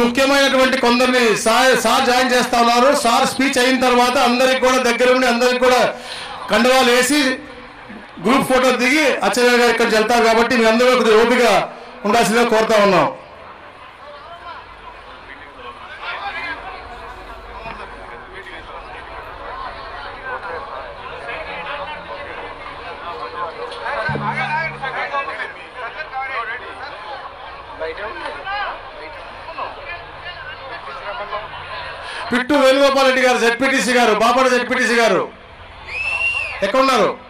ముఖ్యమైనటువంటి కొందరిని sir sir join చేస్తా ఉన్నారు సార్ స్పీచ్ అయిన తర్వాత అందరికి కూడా దగ్గరుండి అందరికి కూడా కండవాలు వేసి గ్రూప్ ఫోటో దిగి అచ్చయ్య గారు ఇక్కడ వెళ్తారు కాబట్టి మీ అందరూ కొద్దిగా ఓపిక ఉండాల్సిందిగా కోరుతా ఉన్నాం పిట్టు వేణుగోపాల్ రెడ్డి గారు జెడ్పీటీసీ గారు బాపడ జెడ్పీటీసీ గారు ఎక్కడున్నారు